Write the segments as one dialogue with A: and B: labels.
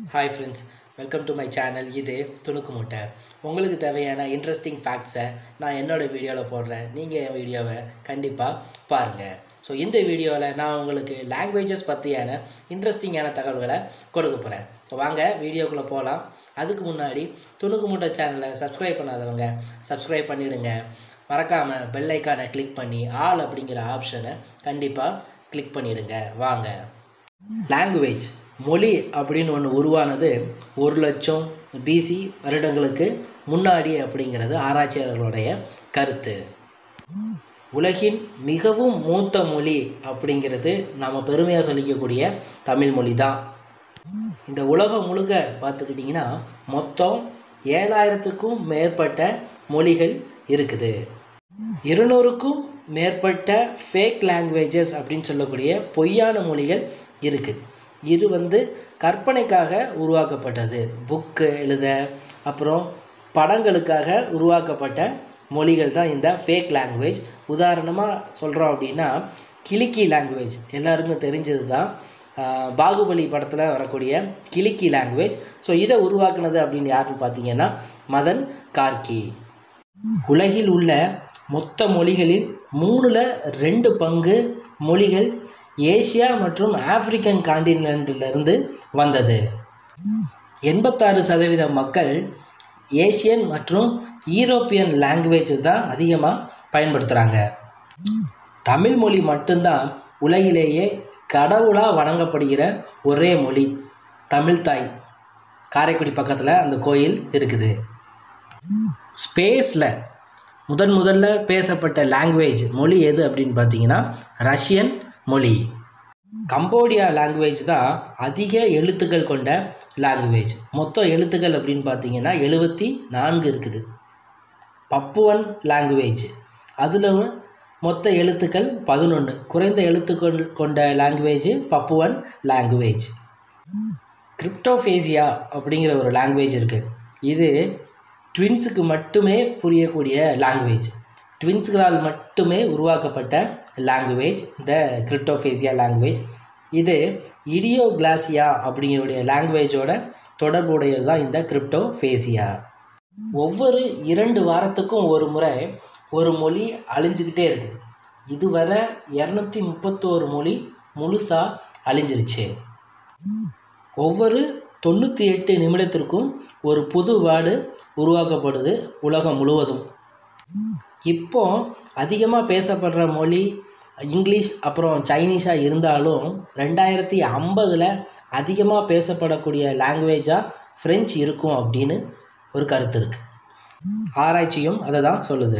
A: hi friends welcome to my channel இது துணுக்கு மூட்டை உங்களுக்கு தேவையான இன்ட்ரெஸ்டிங் ஃபேக்ட்ஸை நான் என்னோடய வீடியோவில் போடுறேன் நீங்கள் என் வீடியோவை கண்டிப்பாக பாருங்கள் ஸோ இந்த வீடியோவில் நான் உங்களுக்கு லாங்குவேஜஸ் பற்றியான இன்ட்ரெஸ்டிங்கான தகவல்களை கொடுக்க போகிறேன் ஸோ வாங்க வீடியோக்குள்ளே போகலாம் அதுக்கு முன்னாடி துணுக்கு மூட்டை சேனலை சப்ஸ்கிரைப் பண்ணாதவங்க சப்ஸ்கிரைப் பண்ணிவிடுங்க மறக்காமல் பெல் ஐக்கானை கிளிக் பண்ணி ஆல் அப்படிங்கிற ஆப்ஷனை கண்டிப்பாக கிளிக் பண்ணிவிடுங்க வாங்க லாங்குவேஜ் மொழி அப்படின்னு ஒன்று உருவானது ஒரு லட்சம் பிசி வருடங்களுக்கு முன்னாடி அப்படிங்கிறது ஆராய்ச்சியாளர்களுடைய கருத்து உலகின் மிகவும் மூத்த மொழி அப்படிங்கிறது நம்ம பெருமையாக சொல்லிக்கக்கூடிய தமிழ் மொழி தான் இந்த உலகம் முழுக்க பார்த்துக்கிட்டிங்கன்னா மொத்தம் ஏழாயிரத்துக்கும் மேற்பட்ட மொழிகள் இருக்குது இருநூறுக்கும் மேற்பட்ட ஃபேக் லாங்குவேஜஸ் அப்படின்னு சொல்லக்கூடிய பொய்யான மொழிகள் இருக்குது இது வந்து கற்பனைக்காக உருவாக்கப்பட்டது புக்கு எழுத அப்புறம் படங்களுக்காக உருவாக்கப்பட்ட மொழிகள் தான் இந்த ஃபேக் லாங்குவேஜ் உதாரணமாக சொல்கிறோம் அப்படின்னா கிளிக்கி லாங்குவேஜ் எல்லாருக்கும் தெரிஞ்சது தான் ஆஹ், பாகுபலி படத்தில் வரக்கூடிய கிளிக்கி லாங்குவேஜ் ஸோ இதை உருவாக்குனது அப்படின்னு யாருன்னு பார்த்தீங்கன்னா மதன் கார்கி உலகில் உள்ள மொத்த மொழிகளில் மூணில் ரெண்டு பங்கு மொழிகள் ஏசியா மற்றும் ஆப்பிரிக்கன் காண்டினென்ட்டிலிருந்து வந்தது எண்பத்தாறு சதவீத மக்கள் ஏசியன் மற்றும் ஈரோப்பியன் லாங்குவேஜ் தான் அதிகமாக பயன்படுத்துகிறாங்க தமிழ் மொழி மட்டும்தான் உலகிலேயே கடவுளாக வணங்கப்படுகிற ஒரே மொழி தமிழ்தாய் காரைக்குடி பக்கத்தில் அந்த கோயில் இருக்குது ஸ்பேஸில் முதன் முதல்ல பேசப்பட்ட லாங்குவேஜ் மொழி எது அப்படின்னு பார்த்தீங்கன்னா ரஷ்யன் மொழி கம்போடியா லாங்குவேஜ் தான் அதிக எழுத்துக்கள் கொண்ட லாங்குவேஜ் மொத்த எழுத்துக்கள் அப்படின்னு பார்த்தீங்கன்னா எழுபத்தி நான்கு இருக்குது பப்புவன் லாங்குவேஜ் அதில் மொத்த எழுத்துக்கள் பதினொன்று குறைந்த எழுத்துக்கள் கொண்ட லாங்குவேஜ் பப்புவன் லாங்குவேஜ் கிரிப்டோஃபேசியா அப்படிங்கிற ஒரு லாங்குவேஜ் இருக்குது இது ட்வின்ஸுக்கு மட்டுமே புரியக்கூடிய லாங்குவேஜ் ட்வின்ஸுகளால் மட்டுமே உருவாக்கப்பட்ட லாங்குவேஜ் இந்த கிரிப்டோஃபேசியா லாங்குவேஜ் இது இடியோகிளாசியா அப்படிங்கிறடைய லாங்குவேஜோட தொடர்புடையது தான் இந்த கிரிப்டோஃபேசியா ஒவ்வொரு இரண்டு வாரத்துக்கும் ஒரு முறை ஒரு மொழி அழிஞ்சுக்கிட்டே இருக்குது இதுவரை இரநூத்தி முப்பத்தோரு மொழி முழுசாக அழிஞ்சிருச்சு ஒவ்வொரு தொண்ணூற்றி எட்டு நிமிடத்திற்கும் ஒரு புது வேர்டு உருவாக்கப்படுது உலகம் முழுவதும் இப்போ அதிகமாக பேசப்படுற மொழி இங்கிலீஷ் அப்புறம் சைனீஸாக இருந்தாலும் ரெண்டாயிரத்தி ஐம்பதில் அதிகமாக பேசப்படக்கூடிய லாங்குவேஜாக ஃப்ரெஞ்ச் இருக்கும் அப்படின்னு ஒரு கருத்து இருக்குது ஆராய்ச்சியும் அதை தான் சொல்லுது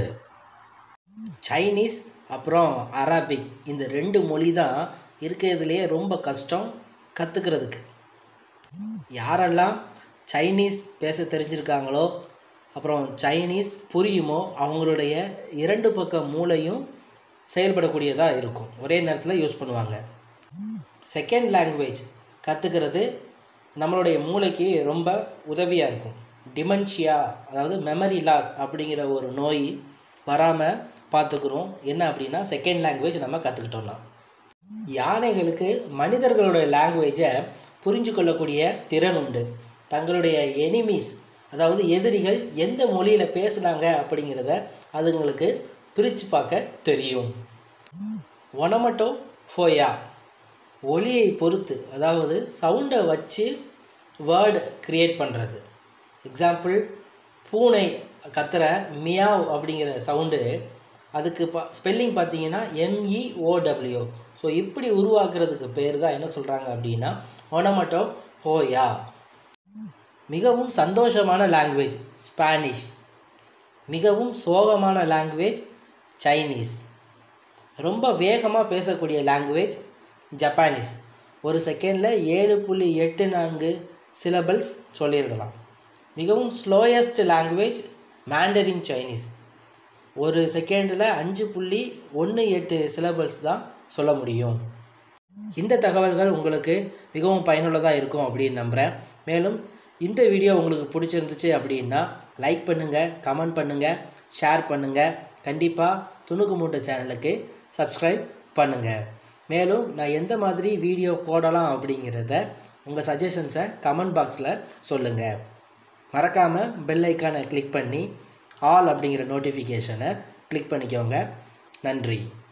A: சைனீஸ் அப்புறம் அரபிக் இந்த ரெண்டு மொழி தான் இருக்கிறதுலையே ரொம்ப கஷ்டம் கற்றுக்கிறதுக்கு யாரெல்லாம் சைனீஸ் பேச தெரிஞ்சிருக்காங்களோ அப்புறம் சைனீஸ் புரியுமோ அவங்களுடைய இரண்டு பக்க மூளையும் செயல்படக்கூடியதாக இருக்கும் ஒரே நேரத்தில் யூஸ் பண்ணுவாங்க செகண்ட் லாங்குவேஜ் கற்றுக்கிறது நம்மளுடைய மூளைக்கு ரொம்ப உதவியாக இருக்கும் டிமென்ஷியா அதாவது மெமரி லாஸ் அப்படிங்கிற ஒரு நோய் வராமல் பார்த்துக்குறோம் என்ன அப்படின்னா செகண்ட் லாங்குவேஜ் நம்ம கற்றுக்கிட்டோம்னா யானைகளுக்கு மனிதர்களுடைய லாங்குவேஜை புரிஞ்சு கொள்ளக்கூடிய திறன் உண்டு தங்களுடைய எனிமீஸ் அதாவது எதிரிகள் எந்த மொழியில் பேசுனாங்க அப்படிங்கிறத அதுங்களுக்கு பிரித்து பார்க்க தெரியும் ஒனமட்டோ ஃபோயா ஒலியை பொறுத்து அதாவது சவுண்டை வச்சு வேர்டு க்ரியேட் பண்ணுறது எக்ஸாம்பிள் பூனை கத்துற மியாவ் அப்படிங்கிற சவுண்டு அதுக்கு பா ஸ்பெல்லிங் பார்த்தீங்கன்னா எம்இஓடபிள்யூ ஸோ இப்படி உருவாக்குறதுக்கு பேர் தான் என்ன சொல்கிறாங்க அப்படின்னா ஒனமட்டோ ஹோயா மிகவும் சந்தோஷமான லாங்குவேஜ் ஸ்பானிஷ் மிகவும் சோகமான லாங்குவேஜ் சைனீஸ் ரொம்ப வேகமாக பேசக்கூடிய லாங்குவேஜ் ஜப்பானீஸ் ஒரு செகண்டில் ஏழு புள்ளி எட்டு நான்கு சிலபல்ஸ் சொல்லியிருக்கலாம் மிகவும் ஸ்லோயஸ்ட் லாங்குவேஜ் மேண்டரின் சைனீஸ் ஒரு செகண்டில் அஞ்சு புள்ளி ஒன்று எட்டு சிலபல்ஸ் தான் சொல்ல முடியும் இந்த தகவல்கள் உங்களுக்கு மிகவும் பயனுள்ளதாக இருக்கும் அப்படின்னு நம்புகிறேன் மேலும் இந்த வீடியோ உங்களுக்கு பிடிச்சிருந்துச்சு அப்படின்னா லைக் பண்ணுங்கள் கமெண்ட் பண்ணுங்கள் ஷேர் பண்ணுங்கள் கண்டிப்பாக துணுக்கு மூட்டை சேனலுக்கு சப்ஸ்கிரைப் பண்ணுங்கள் மேலும் நான் எந்த மாதிரி வீடியோ போடலாம் அப்படிங்கிறத உங்கள் சஜஷன்ஸை கமெண்ட் பாக்ஸில் சொல்லுங்கள் மறக்காமல் பெல் ஐக்கானை கிளிக் பண்ணி ஆல் அப்படிங்கிற நோட்டிஃபிகேஷனை கிளிக் பண்ணிக்கோங்க நன்றி